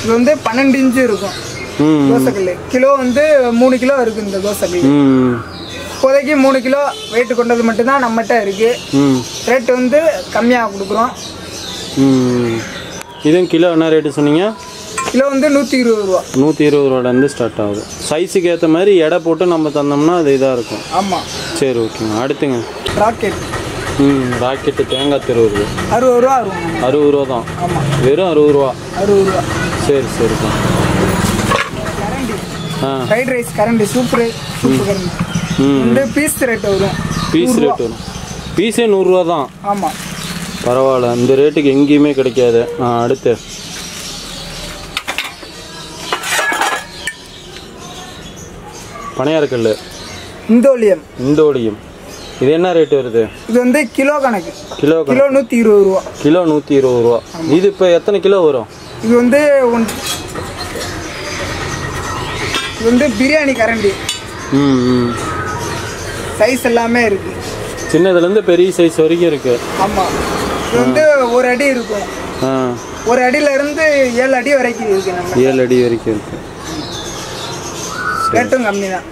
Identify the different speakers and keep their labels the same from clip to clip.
Speaker 1: இது வந்து பன்னெண்டு இன்ச்சு இருக்கும்
Speaker 2: ம்
Speaker 1: தோசைக்கல் கிலோ வந்து மூணு கிலோ இருக்கு இந்த தோசைக்கல்
Speaker 2: ம்
Speaker 1: இப்போதைக்கு மூணு கிலோ வெயிட் கொண்டது மட்டும்தான் நம்மகிட்ட இருக்கு
Speaker 2: ம்
Speaker 1: ரேட் வந்து கம்மியாக கொடுக்குறோம்
Speaker 2: ம் இதுவும் கிலோ என்ன ரேட்டு சொன்னீங்க
Speaker 1: கிலோ வந்து நூற்றி இருபது ரூபா
Speaker 2: நூற்றி இருபது ரூபாலேருந்து ஸ்டார்ட் ஆகுது சைஸுக்கு ஏற்ற மாதிரி எடை போட்டு நம்ம தந்தோம்னா அது இதாக இருக்கும்
Speaker 1: ஆமாம்
Speaker 2: சரி ஓகேங்க அடுத்துங்க
Speaker 1: ராக்கெட்
Speaker 2: ம் ராக்கெட்டு தேங்காய் திருவுருது
Speaker 1: அறுபது ரூபா வரும்
Speaker 2: அறுபது ரூபா தான்
Speaker 1: ஆமாம்
Speaker 2: வெறும் அறுபது ரூபா
Speaker 1: அறுபது ரூபா
Speaker 2: சரி சரிப்பா
Speaker 1: கரண்டி
Speaker 2: ஆ
Speaker 1: ஃப்ரைட் ரைஸ் கரண்டி சூப்பர் சூப்பர் கரண்டி
Speaker 2: ம்
Speaker 1: வந்து பீஸ் ரேட் வரும்
Speaker 2: பீஸ் ரேட் வரும் பீஸே நூறுரூவா தான்
Speaker 1: ஆமாம்
Speaker 2: பரவாயில்ல இந்த ரேட்டுக்கு எங்கேயுமே கிடைக்காது ஆ அடுத்து பனையாரக்கல்
Speaker 1: இந்தோலியம்
Speaker 2: இந்தோடியம் இது என்ன ரேட் வருது
Speaker 1: இது வந்து கிலோ கணக்கு
Speaker 2: கிலோ கணக்கு.
Speaker 1: கிலோ நூற்றி இருபது ரூபா
Speaker 2: கிலோ நூற்றி இருபது ரூபா இது இப்போ எத்தனை கிலோ வரும்
Speaker 1: இது வந்து ஒன் இது வந்து பிரியாணி கரண்டி
Speaker 2: ம் ம்
Speaker 1: சைஸ் எல்லாமே இருக்கு
Speaker 2: சின்னதுலேருந்து பெரிய சைஸ் வரைக்கும் இருக்கு
Speaker 1: ஆமாம் இது வந்து ஒரு அடி இருக்கும்
Speaker 2: ஆ
Speaker 1: ஒரு அடியில இருந்து ஏழு அடி வரைக்கும் இருக்கு நம்ம
Speaker 2: ஏழு அடி வரைக்கும் இருக்கு
Speaker 1: ரேட்டும் கம்மி தான்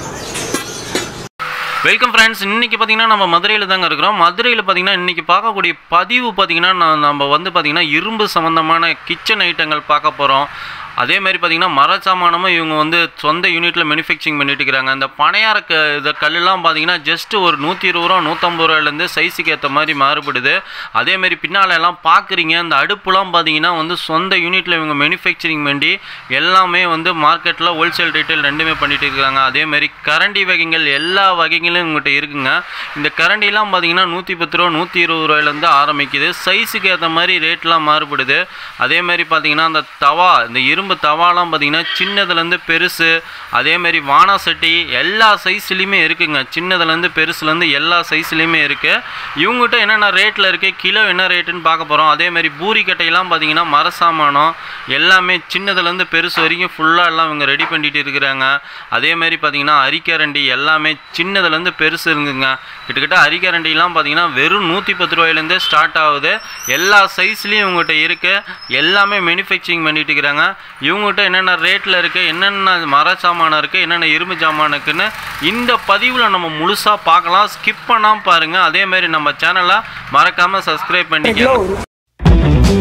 Speaker 3: வெல்கம் ஃப்ரெண்ட்ஸ் இன்னைக்கு பார்த்தீங்கன்னா நம்ம மதுரையில் தாங்க இருக்கிறோம் மதுரையில் பார்த்தீங்கன்னா இன்னைக்கு பார்க்கக்கூடிய பதிவு பார்த்தீங்கன்னா நான் நம்ம வந்து பார்த்தீங்கன்னா இரும்பு சம்மந்தமான கிச்சன் ஐட்டங்கள் பார்க்க போகிறோம் அதே மாதிரி பார்த்தீங்கன்னா மர சாமானமும் இவங்க வந்து சொந்த யூனிட்டில் மேனுஃபேக்சரிங் பண்ணிட்டு இருக்கிறாங்க இந்த பனையார க இந்த கல்லெல்லாம் பார்த்தீங்கன்னா ஜஸ்ட் ஒரு நூற்றி இருபது ரூபா நூற்றம்பது ரூபாயிலேருந்து சைஸுக்கு ஏற்ற மாதிரி மாறுபடுது அதே மாதிரி பின்னால் எல்லாம் பார்க்குறீங்க இந்த அடுப்புலாம் பார்த்தீங்கன்னா வந்து சொந்த யூனிட்டில் இவங்க மேனுஃபேக்சரிங் பண்ணி எல்லாமே வந்து மார்க்கெட்டில் ஹோல்சேல் ரீட்டைல் ரெண்டுமே பண்ணிட்டு இருக்காங்க அதே மாதிரி கரண்டி வகைகள் எல்லா வகைகளும் இவங்ககிட்ட இருக்குங்க இந்த கரண்டிலாம் பார்த்தீங்கன்னா நூற்றி பத்து ரூபா நூற்றி இருபது ரூபாயிலேருந்து ஆரம்பிக்குது சைஸுக்கு ஏற்ற மாதிரி ரேட்லாம் மாறுபடுது அதே மாதிரி பார்த்தீங்கன்னா அந்த தவா இந்த இரும்பு தவாலாம் பார்த்தீங்கன்னா சின்னதுலேருந்து பெருசு அதே மாதிரி வானா சட்டி எல்லா சைஸ்லேயுமே இருக்குங்க சின்னதுலேருந்து பெருசுலேருந்து எல்லா சைஸ்லேயுமே இருக்குது இவங்ககிட்ட என்னென்ன ரேட்டில் இருக்குது கிலோ என்ன ரேட்டுன்னு பார்க்க போகிறோம் அதே மாதிரி பூரி கட்டையெல்லாம் பார்த்தீங்கன்னா மரசாமானம் எல்லாமே சின்னதுலேருந்து பெருசு வரைக்கும் ஃபுல்லாக எல்லாம் இவங்க ரெடி பண்ணிட்டு இருக்கிறாங்க அதே மாதிரி பார்த்தீங்கன்னா அரிக்கரண்டி எல்லாமே சின்னதுலேருந்து பெருசு இருக்குங்க கிட்டத்தட்ட அரிக்கரண்டிலாம் பார்த்தீங்கன்னா வெறும் நூற்றி பத்து ரூபாயிலேருந்தே ஸ்டார்ட் ஆகுது எல்லா சைஸ்லேயும் இவங்ககிட்ட இருக்குது எல்லாமே மேனுஃபேக்சரிங் பண்ணிட்டு இருக்கிறாங்க இவங்ககிட்ட என்னென்ன ரேட்டில் இருக்குது என்னென்ன மர சாமானம் இருக்குது என்னென்ன இரும்பு சாமான் இருக்குன்னு இந்த பதிவில் நம்ம முழுசாக பார்க்கலாம் ஸ்கிப் பண்ணாமல் பாருங்கள் அதே மாதிரி நம்ம சேனலை மறக்காமல் சப்ஸ்கிரைப்
Speaker 1: கிலோ
Speaker 3: பண்ணிக்கலாம்
Speaker 1: வரும்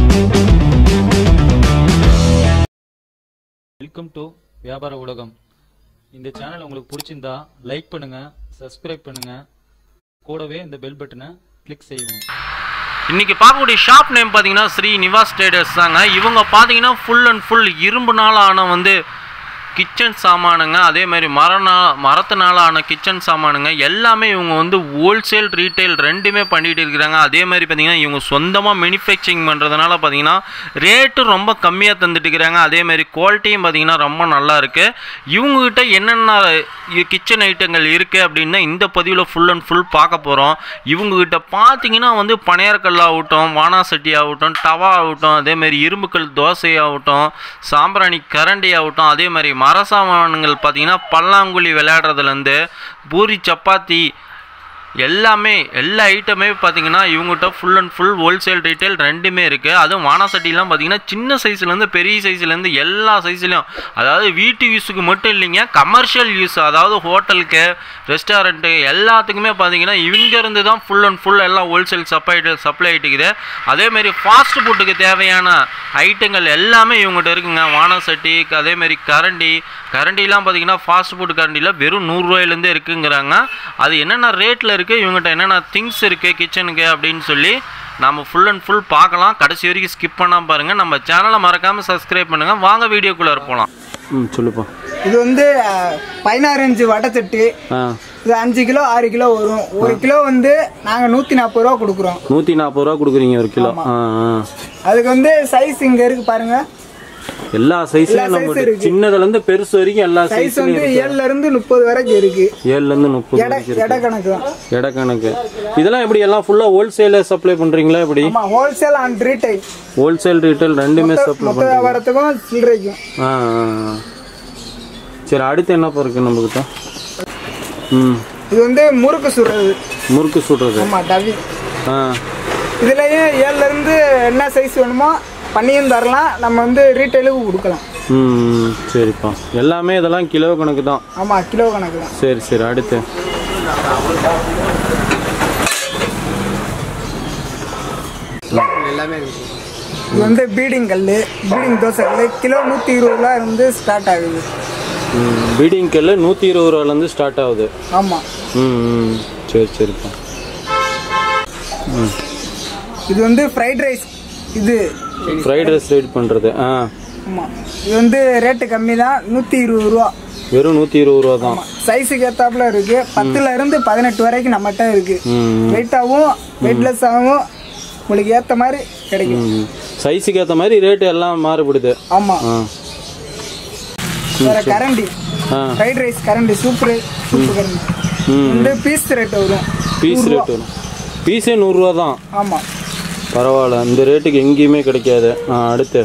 Speaker 4: வெல்கம் டு வியாபார உலகம் இந்த சேனல் உங்களுக்கு பிடிச்சிருந்தா லைக் பண்ணுங்க சப்ஸ்கிரைப் பண்ணுங்க கூடவே இந்த பெல் பட்டனை கிளிக் செய்வோம்
Speaker 3: இன்னைக்கு பார்க்கக்கூடிய ஷாப் நேம் பார்த்தீங்கன்னா ஸ்ரீ நிவாஸ் ட்ரேடர்ஸ் தாங்க இவங்க பார்த்தீங்கன்னா ஃபுல் அண்ட் ஃபுல் இரும்புனால ஆன வந்து கிச்சன் சாமானுங்க அதே மாதிரி மரனா மரத்தினால ஆன கிச்சன் சாமானுங்க எல்லாமே இவங்க வந்து ஹோல்சேல் ரீட்டைல் ரெண்டுமே பண்ணிட்டு இருக்கிறாங்க அதே மாதிரி பார்த்தீங்கன்னா இவங்க சொந்தமாக மேனுஃபேக்சரிங் பண்ணுறதுனால பார்த்தீங்கன்னா ரேட்டு ரொம்ப கம்மியாக தந்துட்டு இருக்கிறாங்க அதே மாதிரி குவாலிட்டியும் பார்த்தீங்கன்னா ரொம்ப நல்லா இருக்குது இவங்ககிட்ட என்னென்ன கிச்சன் ஐட்டங்கள் இருக்குது அப்படின்னு இந்த பதிவில் ஃபுல் அண்ட் ஃபுல் பார்க்க போகிறோம் இவங்ககிட்ட பார்த்தீங்கன்னா வந்து பனையாரக்கல் ஆகட்டும் வானா சட்டி ஆகட்டும் டவா ஆகட்டும் அதே மாதிரி இரும்புக்கல் தோசை ஆகட்டும் சாம்பிராணி கரண்டி ஆகட்டும் அதே மாதிரி மரசாமான்கள் பார்த்தீங்கன்னா பல்லாங்குழி விளையாடுறதுலேருந்து பூரி சப்பாத்தி எல்லாமே எல்லா ஐட்டமே பார்த்தீங்கன்னா இவங்ககிட்ட full and full wholesale retail ரெண்டுமே இருக்குது அதுவும் வானாசட்டிலாம் பார்த்தீங்கன்னா சின்ன சைஸ்லேருந்து பெரிய சைஸ்லேருந்து எல்லா சைஸ்லையும் அதாவது வீட்டு யூஸுக்கு மட்டும் இல்லைங்க கமர்ஷியல் யூஸ் அதாவது ஹோட்டலுக்கு ரெஸ்டாரண்ட்டு எல்லாத்துக்குமே பார்த்தீங்கன்னா இங்கேருந்து தான் ஃபுல் அண்ட் ஃபுல் எல்லாம் ஹோல்சேல் சப்ளை சப்ளை ஆகிட்டுக்குது அதேமாரி ஃபாஸ்ட் ஃபுட்டுக்கு தேவையான ஐட்டங்கள் எல்லாமே இவங்ககிட்ட இருக்குங்க வானாசட்டி அதேமாரி கரண்டி கரண்டிலாம் பார்த்தீங்கன்னா ஃபாஸ்ட் ஃபுட் கரண்டியில் வெறும் நூறுரூவாயிலேருந்தே இருக்குங்கிறாங்க அது என்னென்ன ரேட்டில் இருக்குது இவங்ககிட்ட என்னென்ன திங்ஸ் இருக்குது கிச்சனுக்கு அப்படின்னு சொல்லி நம்ம ஃபுல் அண்ட் ஃபுல் பார்க்கலாம் கடைசி வரைக்கும் ஸ்கிப் பண்ணாமல் பாருங்கள் நம்ம சேனலை மறக்காமல் சப்ஸ்கிரைப் பண்ணுங்கள் வாங்க வீடியோக்குள்ளே போகலாம்
Speaker 2: ம் சொல்லுப்பா
Speaker 1: இது வந்து அஹ், பதினாறு இன்ச்சு வடச்சட்டி
Speaker 2: ஆ
Speaker 1: இது அஞ்சு கிலோ ஆறு கிலோ வரும் ஒரு கிலோ வந்து நாங்கள் நூற்றி நாற்பது ரூபா கொடுக்குறோம்
Speaker 2: நூற்றி நாற்பது ரூபா கொடுக்குறீங்க ஒரு கிலோ ஆ ஆ
Speaker 1: அதுக்கு வந்து சைஸ் இங்கே இருக்கு பாருங்க
Speaker 2: எல்லா சைஸ்லையும்
Speaker 1: எல்லா
Speaker 2: நம்ம
Speaker 1: size இருக்கு.
Speaker 2: சின்னதுலேருந்து பெருசு வரைக்கும் எல்லா
Speaker 1: சைஸ்
Speaker 2: சைஸ்லையும்
Speaker 1: வந்து
Speaker 2: இருக்கு
Speaker 1: ஏழுல இருந்து முப்பது வரைக்கும் இருக்கு
Speaker 2: ஏழுலேருந்து முப்பது
Speaker 1: எடை
Speaker 2: வரைக்கும்
Speaker 1: எடை
Speaker 2: இருக்கு
Speaker 1: கணக்கு தான்
Speaker 2: எடை கணக்கு இதெல்லாம் எப்படி எல்லாம் ஃபுல்லாக ஹோல்சேலில் சப்ளை பண்ணுறீங்களா எப்படி
Speaker 1: ஆமா wholesale and retail
Speaker 2: wholesale retail ரெண்டுமே சப்ளை
Speaker 1: மொத்த
Speaker 2: பண்ணுறீங்க
Speaker 1: வியாபாரத்துக்கும் சில்லறைக்கும்
Speaker 2: ஆ ஆ, ஆ. சரி அடுத்து என்னப்பா இருக்கு நம்மக்கிட்ட ம்
Speaker 1: இது வந்து முறுக்கு சுடுறது
Speaker 2: முறுக்கு சுடுறது
Speaker 1: ஆமா டவி
Speaker 2: ஆ
Speaker 1: இதுலயும் ஏழுல இருந்து என்ன சைஸ் வேணுமோ பண்ணியும் தரலாம் நம்ம வந்து ரீட்டைலுக்கு கொடுக்கலாம்
Speaker 2: ம் சரிப்பா எல்லாமே இதெல்லாம் கிலோ கணக்கு தான்
Speaker 1: ஆமாம் கிலோ கணக்கு தான்
Speaker 2: சரி சரி அடுத்து
Speaker 1: இது வந்து பீடிங் கல் பீடிங் தோசை கல் கிலோ நூற்றி இருபது ரூபா இருந்து ஸ்டார்ட் ஆகுது
Speaker 2: ம் பீடிங் கல்லு நூற்றி இருபது ரூபாலேருந்து ஸ்டார்ட் ஆகுது
Speaker 1: ஆமாம்
Speaker 2: ம் ம் சரி சரிப்பா ம்
Speaker 1: இது வந்து ஃப்ரைட் ரைஸ் இது
Speaker 2: ஃப்ரைட் ரைஸ் ரெடி பண்ணுறது ஆ
Speaker 1: ஆமாம் இது வந்து ரேட்டு கம்மி தான் நூற்றி இருபது ரூபா
Speaker 2: வெறும் நூற்றி இருபது ரூபா தான்
Speaker 1: சைஸுக்கு ஏத்தாப்புல இருக்கு பத்துல இருந்து பதினெட்டு வரைக்கும் நம்மகிட்ட இருக்கு
Speaker 2: ம்
Speaker 1: வெயிட்டாகவும் வெயிட்லெஸ் ஆகவும் உங்களுக்கு ஏற்ற மாதிரி கிடைக்கும்
Speaker 2: ம் சைஸுக்கு ஏற்ற மாதிரி ரேட்டு எல்லாம் மாறுபடுது
Speaker 1: ஆமாம்
Speaker 2: ஆ
Speaker 1: வேற கரண்டி
Speaker 2: ஆ
Speaker 1: ஃப்ரைட் ரைஸ் கரண்டி சூப்பர் சூப்பர் கரண்டி
Speaker 2: ம்
Speaker 1: வந்து பீஸ் ரேட் வரும்
Speaker 2: பீஸ் ரேட் வரும் பீஸே நூறுரூவா தான்
Speaker 1: ஆமாம்
Speaker 2: பரவாயில்ல இந்த ரேட்டுக்கு எங்கேயுமே கிடைக்காது ஆ அடுத்து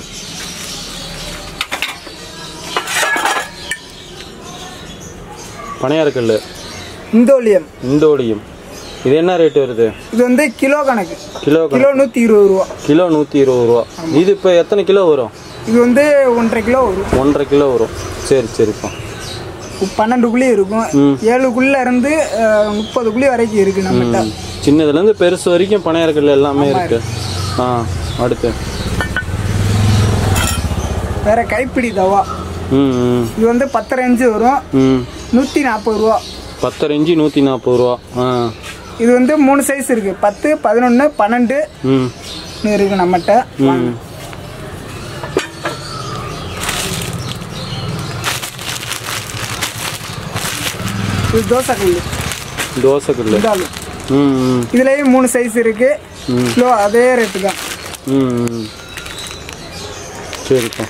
Speaker 2: பனையாரக்கல்
Speaker 1: இந்தோலியம்
Speaker 2: இந்தோடியம் இது என்ன ரேட் வருது
Speaker 1: இது வந்து கிலோ கணக்கு
Speaker 2: கிலோ
Speaker 1: கிலோ நூற்றி இருபது ரூபா
Speaker 2: கிலோ நூற்றி இருபது ரூபா இது இப்போ எத்தனை கிலோ வரும்
Speaker 1: இது வந்து ஒன்றரை கிலோ வரும்
Speaker 2: ஒன்றரை கிலோ வரும் சரி சரிப்பா
Speaker 1: பன்னெண்டு குழி இருக்கும் ஏழு குழில இருந்து அஹ், முப்பது குழி வரைக்கும் இருக்கு நம்மகிட்ட
Speaker 2: சின்னதுலேருந்து பெருசு வரைக்கும் பனையாரக்கல் எல்லாமே இருக்கு ஆ அடுத்து
Speaker 1: வேற கைப்பிடி தவா
Speaker 2: ம் ம்
Speaker 1: இது வந்து பத்தரை இன்ச்சு வரும்
Speaker 2: ம்
Speaker 1: நூற்றி நாற்பது ரூபா
Speaker 2: பத்தரை இஞ்சி நூற்றி நாற்பது ரூபா ஆ
Speaker 1: இது வந்து மூணு சைஸ் இருக்கு பத்து பதினொன்று பன்னெண்டு
Speaker 2: ம்
Speaker 1: இருக்கு நம்மகிட்ட
Speaker 2: ம்
Speaker 1: இது தோசை கல்
Speaker 2: தோசைக்கல்
Speaker 1: இதாலு
Speaker 2: ம் ம்
Speaker 1: இதுலேயும் மூணு சைஸ் இருக்கு கிலோ அதே ரேட்டு தான்
Speaker 2: ம் ம். சரிப்பா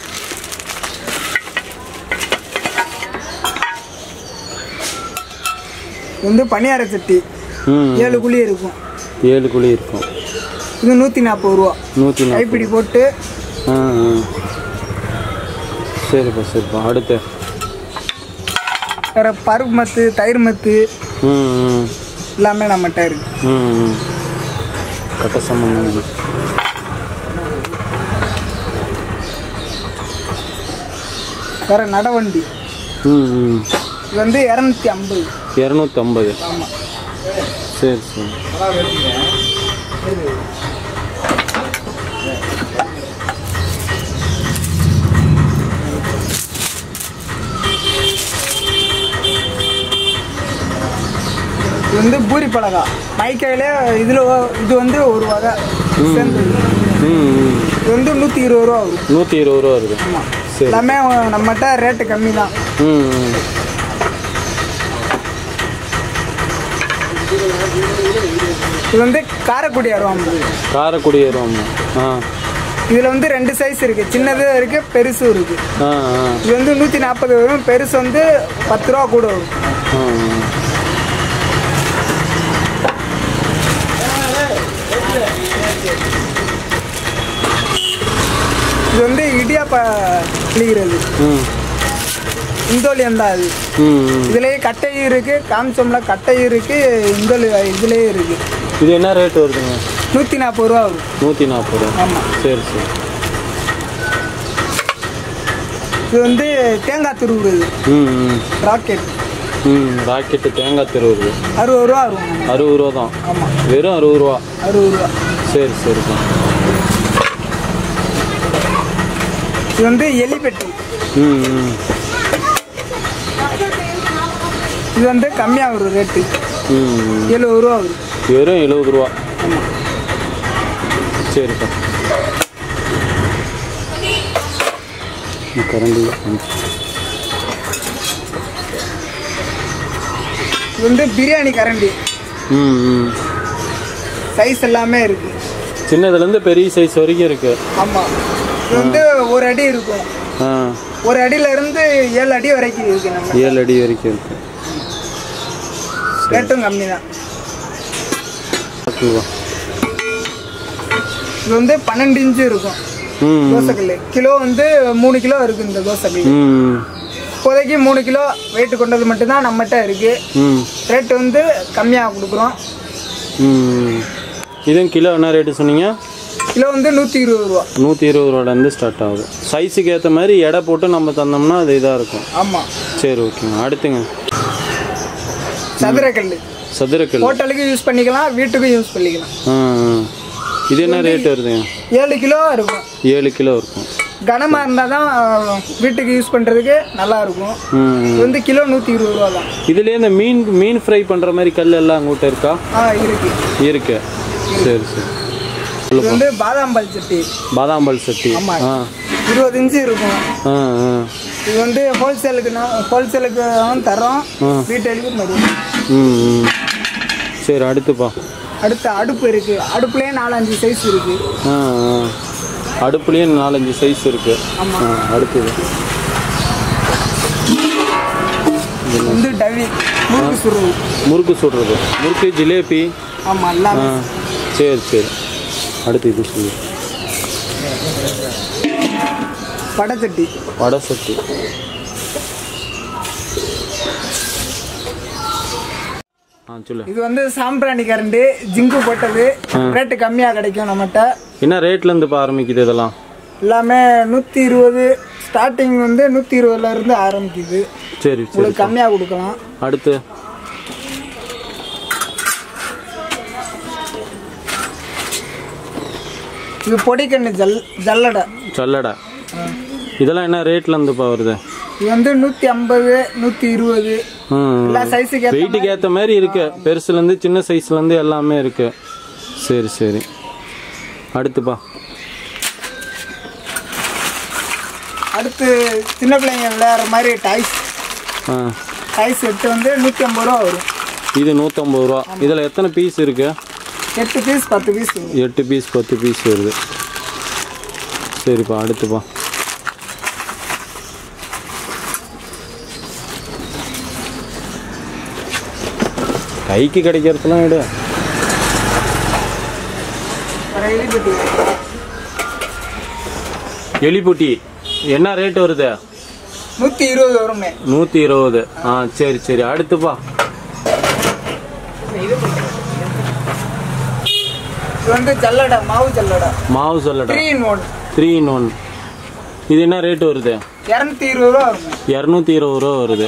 Speaker 1: இது வந்து பனியார சட்டி
Speaker 2: ம்
Speaker 1: ஏழு குழி இருக்கும்
Speaker 2: ஏழு குழி இருக்கும்
Speaker 1: இது நூற்றி நாற்பது ரூபா
Speaker 2: நூற்றி நாற்பது
Speaker 1: கைப்பிடி போட்டு
Speaker 2: ஆ ஆ. சரிப்பா சரிப்பா அடுத்து
Speaker 1: வேற பருப்பு மத்து தயிர் மத்து
Speaker 2: ம் ம்
Speaker 1: எல்லாமே நம்மகிட்ட இருக்கு
Speaker 2: ம் ம் கட்ட சம்பந்தம்
Speaker 1: வேற நடவண்டி
Speaker 2: ம் ம்
Speaker 1: இது வந்து இரநூத்தி ஐம்பது
Speaker 2: இரநூத்தம்பது
Speaker 1: ஆமாம்
Speaker 2: சரி சரி
Speaker 1: இது வந்து பூரி பலகா மைக்கையிலே இதில் இது வந்து ஒரு வகை சேர்ந்தது
Speaker 2: ம் ம்
Speaker 1: இது வந்து நூற்றி இருபது ரூபா வரும்
Speaker 2: நூற்றி இருபது ரூபா வருது சரி
Speaker 1: எல்லாமே நம்மகிட்ட ரேட்டு கம்மி தான்
Speaker 2: ம் ம்
Speaker 1: இது வந்து காரைக்குடி அருவாம்பு
Speaker 2: காரைக்குடி ஏறுவாம்மா ஆ
Speaker 1: இதில் வந்து ரெண்டு சைஸ் இருக்கு சின்னதும் இருக்கு பெருசும் இருக்கு
Speaker 2: ஆ ஆ
Speaker 1: இது வந்து நூற்றி நாற்பது வரும் பெருசு வந்து பத்து ரூபா கூட வரும்
Speaker 2: ஆ ஆ.
Speaker 1: இது வந்து இடியாப்ப கிளிகிறது
Speaker 2: ம்
Speaker 1: இந்தோலியம் தான் அது
Speaker 2: ம் ம்.
Speaker 1: இதுலேயே கட்டையும் இருக்கு காமிச்சோம்ல கட்டையும் இருக்கு இந்தோலி இதுலேயே இருக்கு
Speaker 2: இது என்ன ரேட் வருதுங்க
Speaker 1: நூற்றி நாற்பது ரூபா வரும்
Speaker 2: நூற்றி நாற்பது ரூபா
Speaker 1: ஆமாம்
Speaker 2: சரி சரி
Speaker 1: இது வந்து தேங்காய் துருவுறது
Speaker 2: ம் ம்
Speaker 1: ராக்கெட்
Speaker 2: ம் ராக்கெட்டு தேங்காய் திருவுருது
Speaker 1: அறுபது ரூபா வரும்
Speaker 2: அறுபது ரூபா தான்
Speaker 1: ஆமாம்
Speaker 2: வெறும் அறுபது ரூபா
Speaker 1: அறுபது ரூபா
Speaker 2: சரி சரிப்பா
Speaker 1: இது வந்து எலிப்பெட்டி
Speaker 2: ம் ம்
Speaker 1: இது வந்து கம்மியாக வரும் ரேட்டு
Speaker 2: ம் ம்.
Speaker 1: எழுபது ரூபா வரும்
Speaker 2: வெறும் எழுபது ரூபா சரிப்பா ம், கரண்டி ம்.
Speaker 1: இது வந்து பிரியாணி கரண்டி
Speaker 2: ம் ம்
Speaker 1: சைஸ் எல்லாமே இருக்கு
Speaker 2: சின்னதுலேருந்து பெரிய சைஸ் வரைக்கும் இருக்கு
Speaker 1: ஆமாம் இது வந்து ஒரு அடி இருக்கும்
Speaker 2: ஆ
Speaker 1: ஒரு அடியில இருந்து ஏழு அடி வரைக்கும் இருக்கு நம்ம
Speaker 2: ஏழு அடி வரைக்கும் இருக்கு
Speaker 1: ரேட்டும் கம்மி தான்
Speaker 2: பார்த்துக்குவா.
Speaker 1: இது வந்து பன்னெண்டு இன்ச்சு இருக்கும்
Speaker 2: ம் ம்.
Speaker 1: தோசைக்கல் கிலோ வந்து மூணு கிலோ இருக்கு இந்த தோசைக்கல்
Speaker 2: ம்
Speaker 1: இப்போதைக்கு மூணு கிலோ வெயிட் கொண்டது மட்டும்தான் நம்மகிட்ட இருக்கு
Speaker 2: ம்
Speaker 1: ரேட் வந்து கம்மியாக கொடுக்குறோம்
Speaker 2: ம் இதுவும் கிலோ என்ன ரேட்டு சொன்னீங்க
Speaker 1: கிலோ வந்து நூற்றி இருபது ரூபா
Speaker 2: நூற்றி இருபது ரூபாலேருந்து ஸ்டார்ட் ஆகுது சைஸுக்கு ஏற்ற மாதிரி எடை போட்டு நம்ம தந்தோம்னா அது இதாக இருக்கும்
Speaker 1: ஆமாம்
Speaker 2: சரி ஓகேங்க அடுத்துங்க
Speaker 1: சதுரக்கல்
Speaker 2: சதுரக்கல்
Speaker 1: ஹோட்டலுக்கு யூஸ் பண்ணிக்கலாம் வீட்டுக்கும் யூஸ் பண்ணிக்கலாம்
Speaker 2: ஆ ஆ. இது என்ன ரேட் வருதுங்க
Speaker 1: ஏழு கிலோ இருக்கும்
Speaker 2: ஏழு கிலோ இருக்கும்
Speaker 1: கனமாக இருந்தால் தான் வீட்டுக்கு யூஸ் பண்ணுறதுக்கு நல்லா இருக்கும்
Speaker 2: ம்
Speaker 1: இது வந்து கிலோ நூற்றி இருபது ரூபா தான்
Speaker 2: இதுலேயே இந்த மீன் மீன் ஃப்ரை பண்ணுற மாதிரி கல் எல்லாம் அங்கிட்ட இருக்கா
Speaker 1: ஆ இருக்கு
Speaker 2: இருக்கு சரி சரி
Speaker 1: இது வந்து பாதாம் பால் சட்டி
Speaker 2: பாதாம் பால் சட்டி
Speaker 1: ஆமா.
Speaker 2: ஆ
Speaker 1: இருபது இன்ச்சு இருக்கும்
Speaker 2: ஆ ஆ
Speaker 1: இது வந்து ஹோல்சேலுக்கு ஹோல்சேலுக்கு தரோம் ரீட்டைலுக்கு தருவோம்
Speaker 2: ம் ம் சரி அடுத்துப்பா
Speaker 1: அடுத்து அடுப்பு இருக்கு அடுப்புலேயே நாலஞ்சு சைஸ் இருக்கு
Speaker 2: ஆ ஆ அடுப்புலேயே நாலஞ்சு சைஸ் இருக்கு ஆ அடுத்தது
Speaker 1: இது வந்து டவி முறுக்கு சுருள்
Speaker 2: முறுக்கு சுடுறது முறுக்கு ஜிலேபி
Speaker 1: ஆமாம்
Speaker 2: ஆ
Speaker 1: எல்லாமே
Speaker 2: சரி சரி அடுத்து இது சொல்லு
Speaker 1: படச்சட்டி
Speaker 2: வடை சட்டி ஆ சொல்லு
Speaker 1: இது வந்து சாம்பிராணி கரண்டு ஜிங்கு போட்டது ரேட்டு கம்மியாக கிடைக்கும் நம்மகிட்ட
Speaker 2: என்ன ரேட்லேருந்து இப்போ ஆரம்பிக்குது இதெல்லாம்
Speaker 1: எல்லாமே நூற்றி இருபது ஸ்டார்டிங் வந்து நூற்றி இருபதுல இருந்து ஆரம்பிக்குது
Speaker 2: சரி சரி
Speaker 1: உங்களுக்கு கம்மியாக கொடுக்கலாம்
Speaker 2: அடுத்து
Speaker 1: இது பொடிக்கண்ணு ஜல் ஜல்லடை
Speaker 2: சல்லடை இதெல்லாம் என்ன ரேட்லேருந்துப்பா வருது
Speaker 1: இது வந்து நூற்றி ஐம்பது நூற்றி இருபது
Speaker 2: ம்
Speaker 1: எல்லா சைஸுக்கு ஏற்ற
Speaker 2: வெயிட்டுக்கு ஏற்ற மாதிரி இருக்கு பெருசுலேருந்து சின்ன சைஸ்லேருந்து எல்லாமே இருக்கு சரி சரி அடுத்துப்பா
Speaker 1: அடுத்து சின்ன பிள்ளைங்க விளையாடுற மாதிரி டைஸ்
Speaker 2: ஆ
Speaker 1: டைஸ் எட்டு வந்து நூற்றி ஐம்பது ரூபா வரும்
Speaker 2: இது நூற்றம்பது ரூபா இதில் எத்தனை பீஸ் இருக்கு
Speaker 1: எட்டு பீஸ் பத்து பீஸ் வரும்
Speaker 2: எட்டு பீஸ் பத்து பீஸ் வருது சரிப்பா அடுத்துப்பா கைக்கு கிடைக்கிறதுலாம் விடு
Speaker 1: ரயில் பெட்டி
Speaker 2: எலிப்புட்டி என்ன ரேட் வருது
Speaker 1: நூற்றி இருபது வருமே
Speaker 2: நூற்றி இருபது ஆ சரி சரி அடுத்துப்பா
Speaker 1: இது வந்து ஜல்லடை மாவு ஜல்லடை
Speaker 2: மாவு சொல்லடா
Speaker 1: three in one
Speaker 2: three in one இது என்ன ரேட் வருது
Speaker 1: இரநூத்தி இருபது ரூபா வருமே
Speaker 2: இரநூத்தி இருபது ரூபா வருது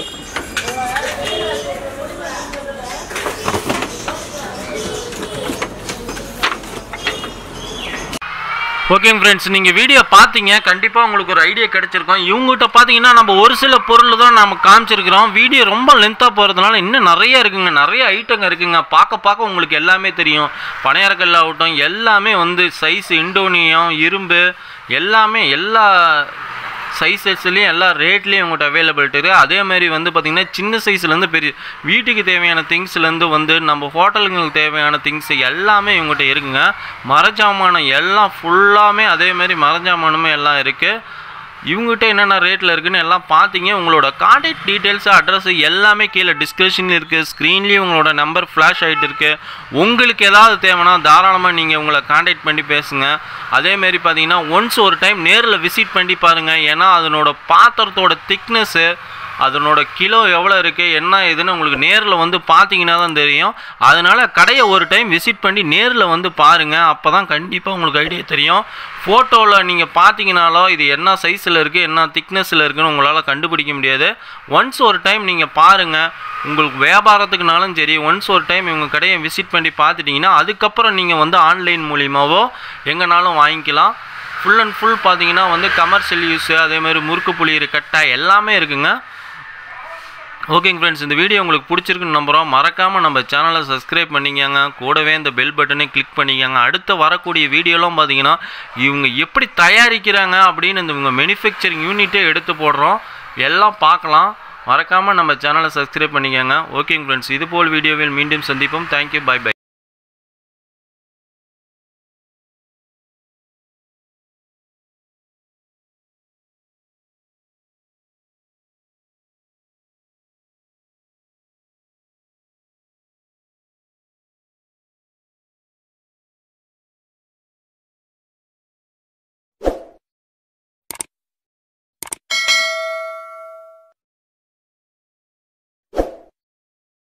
Speaker 3: ஓகேங்க ஃப்ரெண்ட்ஸ் நீங்கள் வீடியோ பார்த்தீங்க கண்டிப்பாக உங்களுக்கு ஒரு ஐடியா கிடைச்சிருக்கும் இவங்ககிட்ட பார்த்தீங்கன்னா நம்ம ஒரு சில பொருள் தான் நம்ம காமிச்சிருக்கிறோம் வீடியோ ரொம்ப லென்த்தாக போகிறதுனால இன்னும் நிறைய இருக்குங்க நிறைய ஐட்டங்க இருக்குங்க பார்க்க பார்க்க உங்களுக்கு எல்லாமே தெரியும் பனையாரக்கல் ஆகட்டும் எல்லாமே வந்து சைஸ் இண்டோனியம் இரும்பு எல்லாமே எல்லா சைஸஸ்லேயும் எல்லா ரேட்லேயும் உங்கள்கிட்ட அவைலபிலிட்டி இருக்குது அதே மாதிரி வந்து பார்த்திங்கன்னா சின்ன சைஸ்லேருந்து பெரிய வீட்டுக்கு தேவையான திங்ஸ்லேருந்து வந்து நம்ம ஹோட்டலுங்களுக்கு தேவையான திங்ஸ் எல்லாமே இவங்ககிட்ட இருக்குங்க மரஜாமானம் எல்லாம் ஃபுல்லாமே அதே மாதிரி மரஜாமானமும் எல்லாம் இருக்குது இவங்ககிட்ட என்னென்ன ரேட்டில் இருக்குன்னு எல்லாம் பார்த்தீங்க உங்களோட கான்டாக்ட் டீட்டெயில்ஸ் அட்ரஸ் எல்லாமே கீழே டிஸ்கிரிப்ஷனில் இருக்குது ஸ்க்ரீன்லேயும் உங்களோட நம்பர் ஃப்ளாஷ் ஆகிட்டு இருக்கு உங்களுக்கு ஏதாவது தேவைன்னா தாராளமாக நீங்கள் உங்களை கான்டாக்ட் பண்ணி பேசுங்க அதேமாரி பார்த்தீங்கன்னா ஒன்ஸ் ஒரு டைம் நேரில் விசிட் பண்ணி பாருங்கள் ஏன்னா அதனோட பாத்திரத்தோட திக்னஸ்ஸு அதனோட கிலோ எவ்வளோ இருக்குது என்ன ஏதுன்னு உங்களுக்கு நேரில் வந்து பார்த்தீங்கன்னா தான் தெரியும் அதனால் கடையை ஒரு டைம் விசிட் பண்ணி நேரில் வந்து பாருங்கள் அப்போ தான் கண்டிப்பாக உங்களுக்கு ஐடியா தெரியும் ஃபோட்டோவில் நீங்கள் பார்த்தீங்கனாலோ இது என்ன சைஸில் இருக்குது என்ன திக்னஸில் இருக்குன்னு உங்களால் கண்டுபிடிக்க முடியாது ஒன்ஸ் ஒரு டைம் நீங்கள் பாருங்கள் உங்களுக்கு வியாபாரத்துக்குனாலும் சரி ஒன்ஸ் ஒரு டைம் இவங்க கடையை விசிட் பண்ணி பார்த்துட்டிங்கன்னா அதுக்கப்புறம் நீங்கள் வந்து ஆன்லைன் மூலியமாவோ எங்கேனாலும் வாங்கிக்கலாம் ஃபுல் அண்ட் ஃபுல் பார்த்தீங்கன்னா வந்து கமர்ஷியல் யூஸு அதே மாதிரி முறுக்கு புளியிற கட்டை எல்லாமே இருக்குங்க ஓகேங்க ஃப்ரெண்ட்ஸ் இந்த வீடியோ உங்களுக்கு பிடிச்சிருக்குன்னு நம்புகிறோம் மறக்காமல் நம்ம சேனலை சப்ஸ்கிரைப் பண்ணிக்கங்க கூடவே இந்த பெல் பட்டனை கிளிக் பண்ணிக்கங்க அடுத்து வரக்கூடிய வீடியோலாம் பார்த்தீங்கன்னா இவங்க எப்படி தயாரிக்கிறாங்க அப்படின்னு இந்த இவங்க மேனுஃபேக்சரிங் யூனிட்டே எடுத்து போடுறோம் எல்லாம் பார்க்கலாம் மறக்காமல் நம்ம சேனலை சப்ஸ்கிரைப் பண்ணிக்கங்க ஓகேங்க ஃப்ரெண்ட்ஸ் இதுபோல் வீடியோவில் மீண்டும் சந்திப்போம் தேங்க்யூ பை பை